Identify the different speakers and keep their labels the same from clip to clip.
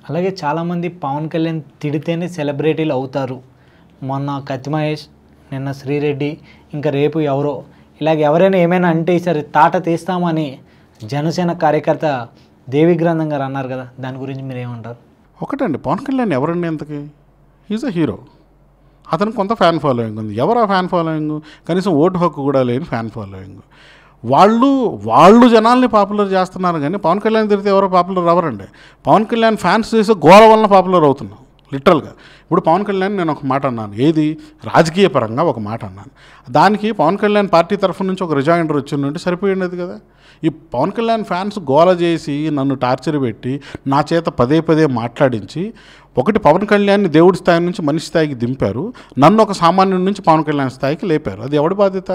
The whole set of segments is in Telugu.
Speaker 1: అలాగే చాలామంది పవన్ కళ్యాణ్ తిడితేనే సెలబ్రిటీలు అవుతారు మొన్న కత్తి మహేష్ నిన్న శ్రీరెడ్డి ఇంకా రేపు ఎవరో ఇలాగ ఎవరైనా ఏమైనా అంటే ఈసారి తాట తీస్తామని జనసేన కార్యకర్త దేవి గ్రంథం గారు అన్నారు కదా దాని గురించి మీరు ఏమంటారు
Speaker 2: ఒకటండి పవన్ కళ్యాణ్ ఎవరండి ఎంతకి ఈజ్ అ హీరో అతనికి కొంత ఫ్యాన్ ఫాలోయింగ్ ఉంది ఎవరు ఆ ఫ్యాన్ ఫాలోయింగ్ కనీసం ఓటు హక్కు కూడా లేని ఫ్యాన్ ఫాలోయింగ్ వాళ్ళు వాళ్ళు జనాల్ని పాపులర్ చేస్తున్నారు కానీ పవన్ కళ్యాణ్ తిరిగితే ఎవరో పాపులర్ అవ్వరండి పవన్ కళ్యాణ్ ఫ్యాన్స్ చేసే గోల వలన పాపులర్ అవుతున్నాం లిటరల్గా ఇప్పుడు పవన్ కళ్యాణ్ నేను ఒక మాట అన్నాను ఏది రాజకీయ పరంగా ఒక మాట అన్నాను దానికి పవన్ కళ్యాణ్ పార్టీ తరఫు నుంచి ఒక రిజాయిండర్ వచ్చిందంటే సరిపోయిండేది కదా ఈ పవన్ కళ్యాణ్ ఫ్యాన్స్ గోల చేసి నన్ను టార్చర్ పెట్టి నా చేత పదే పదే మాట్లాడించి ఒకటి పవన్ కళ్యాణ్ని దేవుడి స్థాయి నుంచి మనిషి స్థాయికి దింపారు నన్ను ఒక సామాన్యుడి నుంచి పవన్ కళ్యాణ్ స్థాయికి లేపారు అది ఎవడి బాధ్యత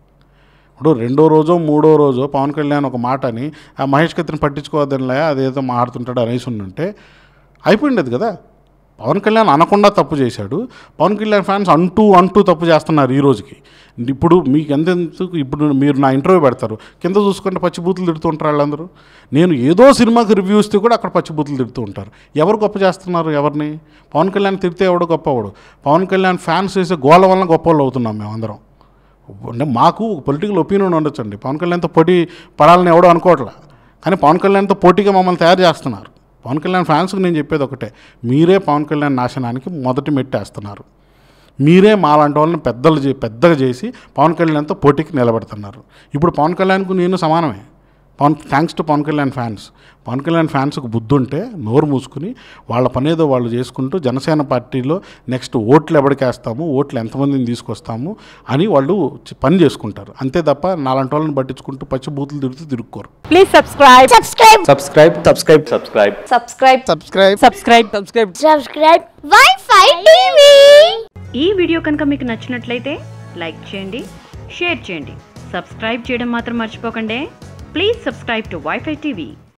Speaker 2: ఇప్పుడు రెండో రోజో మూడో రోజో పవన్ కళ్యాణ్ ఒక మాట అని ఆ మహేష్ కత్తిని పట్టించుకోవద్దనిలే అదేదో మాట్లాడుతుంటాడు అనేసి ఉండుంటే అయిపోయిండేది కదా పవన్ కళ్యాణ్ అనకుండా తప్పు చేశాడు పవన్ కళ్యాణ్ ఫ్యాన్స్ అంటూ అంటూ తప్పు చేస్తున్నారు ఈ రోజుకి ఇప్పుడు మీకు ఎంతెందుకు ఇప్పుడు మీరు నా ఇంటర్వ్యూ పెడతారు కింద చూసుకుంటే పచ్చి బూతులు తిడుతూ ఉంటారు వాళ్ళందరూ నేను ఏదో సినిమాకి రివ్యూ ఇస్తే కూడా అక్కడ పచ్చి బూతులు తిడుతూ ఉంటారు ఎవరు గొప్ప చేస్తున్నారు ఎవరిని పవన్ కళ్యాణ్ తిడితే ఎవడు గొప్పవాడు పవన్ కళ్యాణ్ ఫ్యాన్స్ చేసే గోల వలన గొప్ప వాళ్ళు అవుతున్నాం మేమందరం అంటే మాకు పొలిటికల్ ఒపీనియన్ ఉండొచ్చండి పవన్ కళ్యాణ్తో పోటీ పడాలని ఎవడో అనుకోవట్లా కానీ పవన్ కళ్యాణ్తో పోటీగా మమ్మల్ని తయారు చేస్తున్నారు పవన్ కళ్యాణ్ ఫ్యాన్స్కి నేను చెప్పేది ఒకటే మీరే పవన్ కళ్యాణ్ నాశనానికి మొదటి మెట్టేస్తున్నారు మీరే మాలాంటి వాళ్ళని పెద్దలు చే పెద్దగా చేసి పవన్ కళ్యాణ్తో పోటీకి నిలబెడుతున్నారు ఇప్పుడు పవన్ కళ్యాణ్కు నేను సమానమే Pawan thanks to Pawan Kalyan fans Pawan Kalyan ఫ్యాన్స్కి బుద్ధి ఉంటే నోరు మూసుకుని వాళ్ళ పనేదో వాళ్ళు చేసుకుంటూ జనసేన పార్టీలో నెక్స్ట్ ఓట్లు ఎవరికేస్తాము ఓట్లు ఎంతమందిని తీసుకొస్తాము అని వాళ్ళు చి- పని చేసుకుంటారు అంతే తప్ప నాలాంటి వాళ్ళని పట్టించుకుంటూ పచ్చి బూతులు తిరుగుతూ తిరుక్కోరు
Speaker 3: Please subscribe.
Speaker 4: subscribe
Speaker 5: subscribe subscribe subscribe
Speaker 4: subscribe
Speaker 3: Subscribe. Subscribe. Subscribe.
Speaker 4: subscribe Wi-Fi TV
Speaker 6: ఈ వీడియో కనుక మీకు నచ్చినట్లయితే లైక్ చేయండి షేర్ చేయండి సబ్స్క్రైబ్ చేయడం మాత్రం మర్చిపోకండి please subscribe to WiFi TV